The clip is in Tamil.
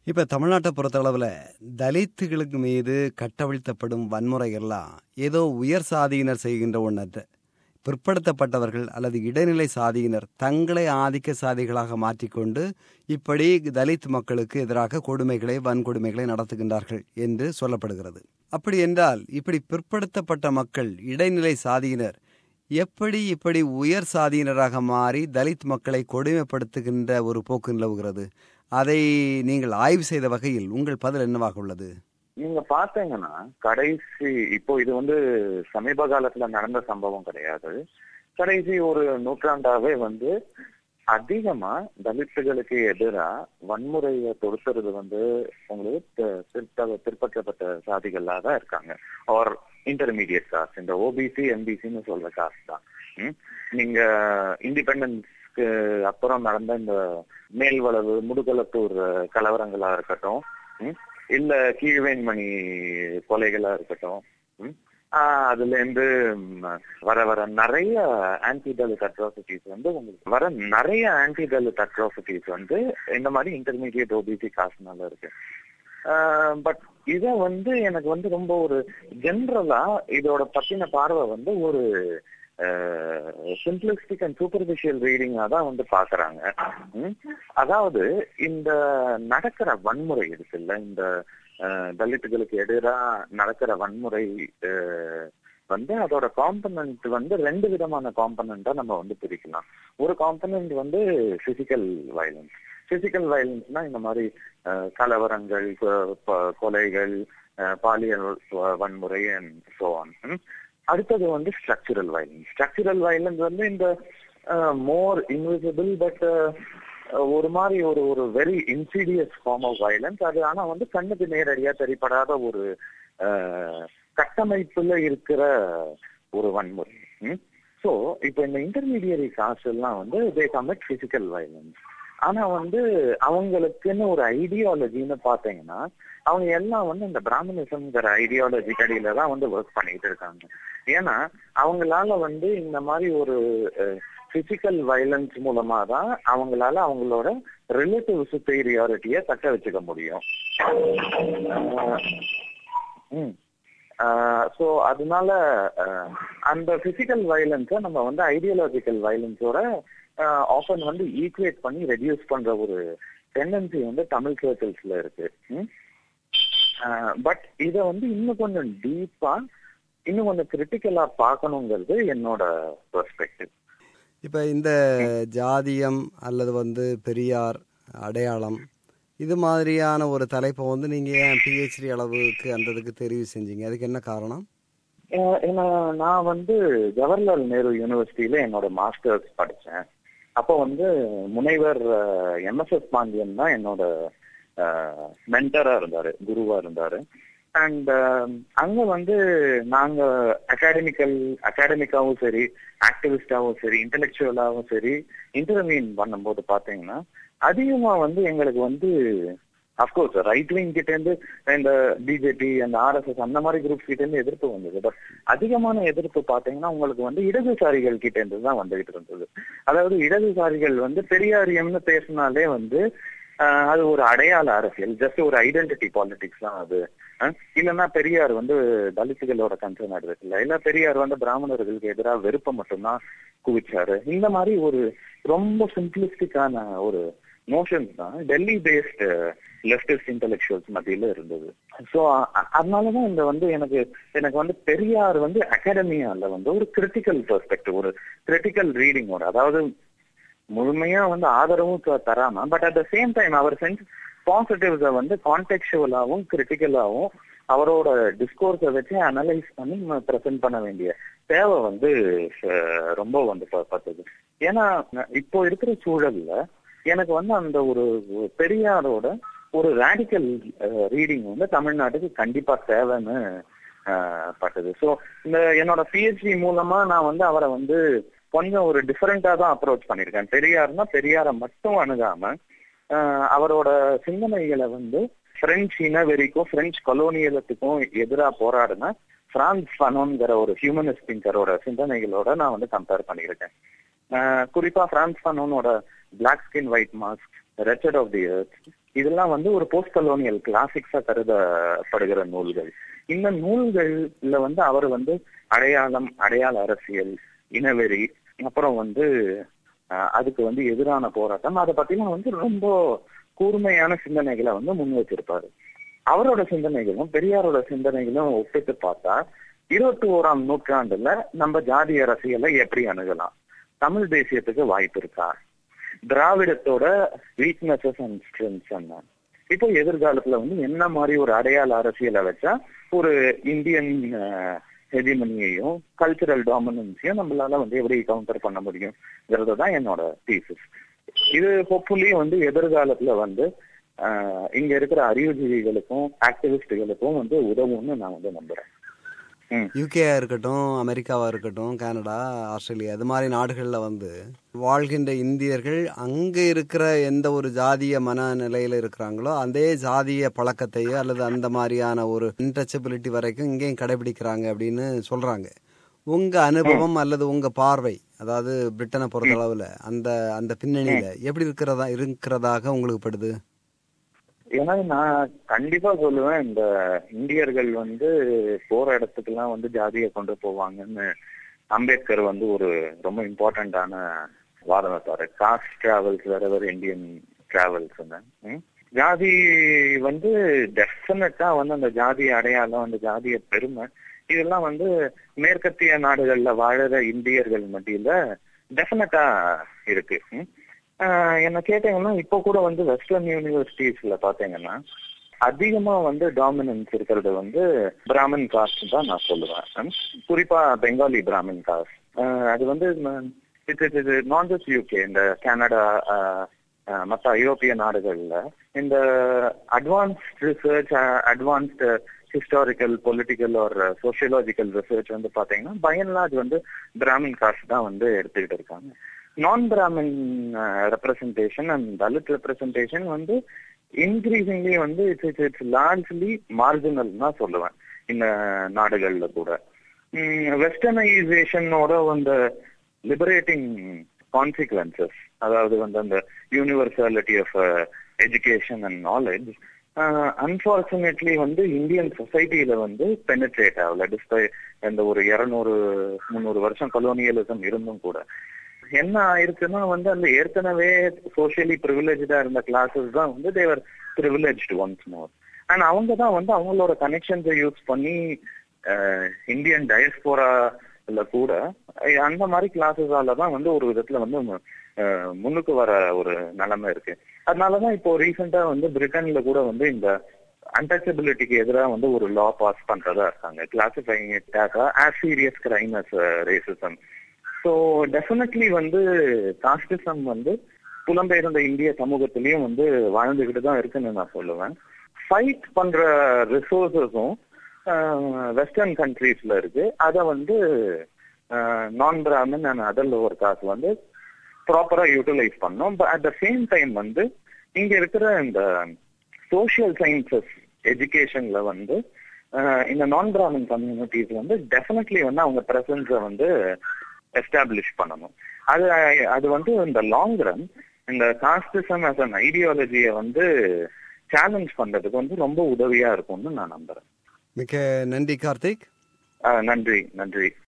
இப்ப தமிழ்நாட்டை பொறுத்தளவுல தலித்துகளுக்கு மீது கட்டவிழ்த்தப்படும் வன்முறை எல்லாம் ஏதோ உயர் சாதியினர் செய்கின்ற ஒன்றல்ல பிற்படுத்தப்பட்டவர்கள் அல்லது இடைநிலை சாதியினர் தங்களை ஆதிக்க சாதிகளாக மாற்றிக்கொண்டு இப்படி தலித் மக்களுக்கு எதிராக கொடுமைகளை வன்கொடுமைகளை நடத்துகின்றார்கள் என்று சொல்லப்படுகிறது அப்படி என்றால் இப்படி பிற்படுத்தப்பட்ட மக்கள் இடைநிலை சாதியினர் எப்படி இப்படி உயர் சாதியினராக மாறி தலித் மக்களை கொடுமைப்படுத்துகின்ற ஒரு போக்கு நிலவுகிறது அதை நீங்கள் ஆய்வு செய்த வகையில் உங்கள் பதில் என்னவாக உள்ளது நீங்க பாத்தீங்கன்னா கடைசி இப்போ இது வந்து சமீப காலத்துல நடந்த சம்பவம் கிடையாது கடைசி ஒரு நூற்றாண்டாவே வந்து அதிகமா தலித்துகளுக்கு எதிரா வன்முறையை தொடுத்துறது வந்து உங்களுக்கு பிற்பற்றப்பட்ட சாதிகளா தான் இருக்காங்க ஆர் இன்டர்மீடியட் காஸ்ட் இந்த ஓபிசி எம்பிசின்னு சொல்ற காஸ்ட் தான் நீங்க இண்டிபெண்டன்ஸ்க்கு அப்புறம் நடந்த இந்த மேல்வளவு முடுகலத்தூர் கலவரங்களா இருக்கட்டும் இல்ல கீழ்வேன்மணி கொலைகளா இருக்கட்டும் அதுல இருந்து வர வர நிறைய ஆன்டி தலித் அட்ராசிட்டிஸ் வந்து உங்களுக்கு வர நிறைய ஆன்டி தலித் அட்ராசிட்டிஸ் வந்து இந்த மாதிரி இன்டர்மீடியட் ஓபிசி காசுனால இருக்கு பட் இத வந்து எனக்கு வந்து ரொம்ப ஒரு ஜென்ரலா இதோட பத்தின பார்வை வந்து ஒரு சிம்பிளிஸ்டிக் அண்ட் சூப்பர்ஃபிஷியல் ரீடிங்கா தான் வந்து பாக்குறாங்க அதாவது இந்த நடக்கிற வன்முறை இருக்குல்ல இந்த தலித்துகளுக்கு எதிராக நடக்கிற வன்முறை வந்து அதோட காம்பனன்ட் வந்து ரெண்டு விதமான காம்பனண்டா நம்ம வந்து பிரிக்கலாம் ஒரு காம்பனன்ட் வந்து பிசிக்கல் வயலன்ஸ் பிசிக்கல் வயலன்ஸ்னா இந்த மாதிரி கலவரங்கள் கொலைகள் பாலியல் வன்முறை அண்ட் சோ ஆன் அடுத்தது வந்து ஸ்ட்ரக்சரல் வயலன்ஸ் ஸ்ட்ரக்சரல் வயலன்ஸ் வந்து இந்த மோர் இன்விசிபிள் பட் ஒரு மாதிரி ஒரு ஒரு very insidious form of violence அது ஆனா வந்து கண்ணுக்கு நேரடியா தெரிப்படாத ஒரு கட்டமைப்புல இருக்கிற ஒரு வன்முறை ஸோ இப்போ இந்த இன்டர்மீடியரி காசு எல்லாம் வந்து தே கமிட் பிசிக்கல் வயலன்ஸ் ஆனா வந்து அவங்களுக்குன்னு ஒரு ஐடியாலஜின்னு பாத்தீங்கன்னா அவங்க எல்லாம் வந்து இந்த பிராமணிசம்ங்கிற ஐடியாலஜி கடையில தான் வந்து ஒர்க் பண்ணிட்டு இருக்காங்க ஏன்னா அவங்களால வந்து இந்த மாதிரி ஒரு பிசிக்கல் வயலன்ஸ் மூலமா தான் அவங்களால அவங்களோட ரிலேட்டிவ் சுப்பீரியாரிட்டிய தக்க வச்சுக்க முடியும் ஸோ அதனால அந்த பிசிக்கல் வயலன்ஸை நம்ம வந்து ஐடியாலஜிக்கல் வயலன்ஸோட ஆஃபன் வந்து ஈக்குவேட் பண்ணி ரெடியூஸ் பண்ற ஒரு டெண்டன்சி வந்து தமிழ் சர்க்கிள்ஸ்ல இருக்கு பட் இத வந்து இன்னும் கொஞ்சம் டீப்பா இன்னும் கொஞ்சம் கிரிட்டிக்கலா பார்க்கணுங்கிறது என்னோட பெர்ஸ்பெக்டிவ் இப்போ இந்த ஜாதியம் அல்லது வந்து பெரியார் அடையாளம் இது மாதிரியான ஒரு தலைப்பை வந்து நீங்கள் ஏன் பிஹெச்டி அளவுக்கு அந்த இதுக்கு தெரிவு செஞ்சீங்க அதுக்கு என்ன காரணம் ஏன்னா நான் வந்து ஜவஹர்லால் நேரு யூனிவர்சிட்டியில என்னோட மாஸ்டர்ஸ் படித்தேன் அப்போ வந்து முனைவர் எம்எஸ்எஸ் பாண்டியன் தான் என்னோட மென்டரா இருந்தாரு குருவா இருந்தாரு அண்ட் அங்க வந்து நாங்க அகாடமிக்கல் அகாடமிக்காவும் சரி ஆக்டிவிஸ்டாவும் சரி இன்டலெக்சுவலாவும் சரி இன்டர்வியூன் பண்ணும்போது பாத்தீங்கன்னா அதிகமா வந்து எங்களுக்கு வந்து அப்கோர்ஸ் ரைட் விங் கிட்ட இருந்து இந்த பிஜேபி அந்த ஆர்எஸ்எஸ் அந்த மாதிரி குரூப்ஸ் கிட்ட இருந்து எதிர்ப்பு வந்தது பட் அதிகமான எதிர்ப்பு பாத்தீங்கன்னா உங்களுக்கு வந்து இடதுசாரிகள் கிட்ட இருந்து தான் வந்துகிட்டு இருந்தது அதாவது இடதுசாரிகள் வந்து பெரியாரியம்னு பேசினாலே வந்து அது ஒரு அடையாள அரசியல் ஜஸ்ட் ஒரு ஐடென்டிட்டி பாலிடிக்ஸ் தான் அது இல்லைன்னா பெரியார் வந்து தலித்துகளோட கன்சர்ன் ஆடுறதில்ல இல்ல பெரியார் வந்து பிராமணர்களுக்கு எதிராக வெறுப்பை மட்டும்தான் குவிச்சாரு இந்த மாதிரி ஒரு ரொம்ப சிம்பிளிஸ்டிக்கான ஒரு நோஷன்ஸ் தான் டெல்லி பேஸ்ட் லெப்டிஸ்ட் இன்டெலெக்சுவல்ஸ் மத்தியில இருந்தது ஸோ அதனாலதான் இந்த வந்து எனக்கு எனக்கு வந்து பெரியார் வந்து அகாடமியால வந்து ஒரு கிரிட்டிக்கல் பெர்ஸ்பெக்டிவ் ஒரு கிரிட்டிக்கல் ரீடிங்கோட அதாவது முழுமையா வந்து ஆதரவும் தராம but at the same time அவர் சென்ஸ் பாசிட்டிவ்ஸ வந்து கான்டெக்சுவலாவும் கிரிட்டிக்கலாவும் அவரோட டிஸ்கோர்ஸை வச்சு அனலைஸ் பண்ணி ப்ரெசென்ட் பண்ண வேண்டிய தேவை வந்து ரொம்ப வந்து பார்த்தது ஏன்னா இப்போ இருக்கிற சூழல்ல எனக்கு வந்து அந்த ஒரு பெரியாரோட ஒரு ரேடிக்கல் ரீடிங் வந்து தமிழ்நாட்டுக்கு கண்டிப்பா தேவைன்னு பட்டது ஸோ இந்த என்னோட பிஹெச்டி மூலமா நான் வந்து அவரை வந்து கொஞ்சம் ஒரு டிஃபரெண்டா தான் அப்ரோச் பண்ணியிருக்கேன் பெரியார்னா பெரியாரை மட்டும் அணுகாம அவரோட சிந்தனைகளை வந்து பிரெஞ்சு இனவெறிக்கும் பிரெஞ்சு கொலோனியலத்துக்கும் எதிராக போராடின பிரான்ஸ் ஃபனோன்கிற ஒரு ஹியூமனிஸ்ட் திங்கரோட சிந்தனைகளோட நான் வந்து கம்பேர் பண்ணியிருக்கேன் குறிப்பா பிரான்ஸ் ஃபனோனோட black skin white mask wretched of the earth இதெல்லாம் வந்து ஒரு போஸ்ட் கலோனியல் கிளாசிக்ஸா கருதப்படுகிற நூல்கள் இந்த நூல்கள்ல வந்து அவர் வந்து அடையாளம் அடையாள அரசியல் இனவெறி அப்புறம் வந்து அஹ், அதுக்கு வந்து எதிரான போராட்டம் அதை பத்திலாம் வந்து ரொம்ப கூர்மையான சிந்தனைகளை வந்து முன் வச்சிருப்பாரு அவரோட சிந்தனைகளும் பெரியாரோட சிந்தனைகளும் ஒப்பிட்டு பார்த்தா இருபத்தி ஓராம் நூற்றாண்டுல நம்ம ஜாதி அரசியலை எப்படி அணுகலாம் தமிழ் தேசியத்துக்கு வாய்ப்பு இருக்கா திராவிடத்தோட வீக்னஸஸ் அண்ட் ஸ்ட்ரென்த்ஸ் என்ன இப்போ எதிர்காலத்துல வந்து என்ன மாதிரி ஒரு அடையாள அரசியலை வச்சா ஒரு இந்தியன் ஹெஜிமனியையும் கல்ச்சரல் டாமினன்ஸையும் நம்மளால வந்து எப்படி கவுண்டர் பண்ண முடியுங்கிறது தான் என்னோட தீசிஸ் இது ஹோப்ஃபுல்லி வந்து எதிர்காலத்துல வந்து ஆஹ், இங்க இருக்கிற அறிவுஜீவிகளுக்கும் ஆக்டிவிஸ்டுகளுக்கும் வந்து உதவும்னு நான் வந்து நம்புறேன் ம் யூகேயா இருக்கட்டும் அமெரிக்காவா இருக்கட்டும் கனடா ஆஸ்திரேலியா அது மாதிரி நாடுகள்ல வந்து வாழ்கின்ற இந்தியர்கள் அங்க இருக்கிற எந்த ஒரு ஜாதிய மனநிலையில இருக்கிறாங்களோ அதே ஜாதிய பழக்கத்தையோ அல்லது அந்த மாதிரியான ஒரு இன்டச்சபிலிட்டி வரைக்கும் இங்கேயும் கடைபிடிக்கிறாங்க அப்படின்னு சொல்றாங்க உங்க அனுபவம் அல்லது உங்க பார்வை அதாவது பிரிட்டனை பொறுத்தளவுல அந்த அந்த பின்னணியில எப்படி இருக்கிறதா இருக்கிறதாக உங்களுக்கு படுது ஏன்னா நான் கண்டிப்பா சொல்லுவேன் இந்த இந்தியர்கள் வந்து போற இடத்துக்கெல்லாம் வந்து ஜாதியை கொண்டு போவாங்கன்னு அம்பேத்கர் வந்து ஒரு ரொம்ப இம்பார்ட்டன்டான வாதம் வைப்பாரு caste travels wherever Indian travels ஜாதி வந்து டெஃபினட்டா வந்து அந்த ஜாதி அடையாளம் அந்த ஜாதிய பெருமை இதெல்லாம் வந்து மேற்கத்திய நாடுகள்ல வாழற இந்தியர்கள் மத்தியில டெஃபினட்டா இருக்கு ம். ஆஹ் என்ன கேட்டீங்கன்னா இப்போ கூட வந்து வெஸ்டர்ன் யூனிவர்சிட்டிஸ்ல பாத்தீங்கன்னா அதிகமா வந்து டாமினன்ஸ் இருக்கிறது வந்து பிராமின் காஸ்ட் தான் நான் சொல்லுவேன் ம். குறிப்பா பெங்காலி பிராமின் காஸ்ட் அது வந்து இட்ஸ் இது நான் ஜஸ்ட் யூகே இந்த கனடா மற்ற ஐரோப்பிய நாடுகள்ல இந்த advanced research advanced historical political ஒரு சோசியலாஜிக்கல் ரிசர்ச் வந்து பாத்தீங்கன்னா பயன்லாஜ் வந்து பிராமின் காஸ்ட் தான் வந்து எடுத்துக்கிட்டு இருக்காங்க நான் Brahmin representation and Dalit representation வந்து இன்க்ரீசிங்லி வந்து it's it's it's largely marginal தான் சொல்லுவேன் இந்த நாடுகள்ல கூட வெஸ்டர்னைசேஷனோட அந்த லிபரேட்டிங் கான்சிக்வன்சஸ் அதாவது வந்து அந்த universality of education and knowledge unfortunately வந்து இந்தியன் சொசைட்டில வந்து பெனிட்ரேட் ஆகல டிஸ்பை இந்த ஒரு இருநூறு முந்நூறு வருஷம் கலோனியலிசம் இருந்தும் கூட என்ன ஆயிருக்குன்னா வந்து அந்த ஏற்கனவே சோசியலி ப்ரிவிலேஜா இருந்த கிளாஸஸ் தான் வந்து Thevar privileged ones more and அவங்க தான் வந்து அவங்களோட கனெக்ஷன்ஸை யூஸ் பண்ணி இந்தியன் டயஸ்போரால கூட அஹ், அந்த மாதிரி கிளாஸஸால தான் வந்து ஒரு விதத்துல வந்து அஹ், முன்னுக்கு வர ஒரு நிலைமை இருக்கு அதனாலதான் இப்போ ரீசெண்டா வந்து பிரிட்டன்ல கூட வந்து இந்த அன்டச்சபிலிட்டிக்கு எதிராக வந்து ஒரு லா பாஸ் பண்றதா இருக்காங்க classifying it as serious crime as racism so definitely வந்து காஸ்டிசம் வந்து புலம்பெயர்ந்த இந்திய சமூகத்திலயும் வந்து வாழ்ந்துகிட்டு தான் இருக்குன்னு நான் சொல்லுவேன் ஃபைட் பண்ற ரிசோர்ஸஸும் வெஸ்டர்ன் கண்ட்ரீஸ்ல இருக்கு அதை வந்து நான் Brahmin and other lower caste வந்து ப்ராப்பரா யூட்டிலைஸ் பண்ணோம் but at the same time வந்து இங்க இருக்கிற இந்த சோஷியல் சயின்சஸ் எஜுகேஷன்ல வந்து அஹ், இந்த நான் பிராமின் கம்யூனிட்டிஸ் வந்து டெஃபினெட்லி வந்து அவங்க பிரசன்ஸை வந்து எஸ்டாப்ளிஷ் பண்ணணும் அது அது வந்து இந்த லாங் ரன் இந்த காஸ்டிசம் as an ஐடியாலஜியை வந்து சேலஞ்ச் பண்றதுக்கு வந்து ரொம்ப உதவியா இருக்கும்னு நான் நம்புறேன் மிக்க நன்றி கார்த்திக் அஹ், நன்றி நன்றி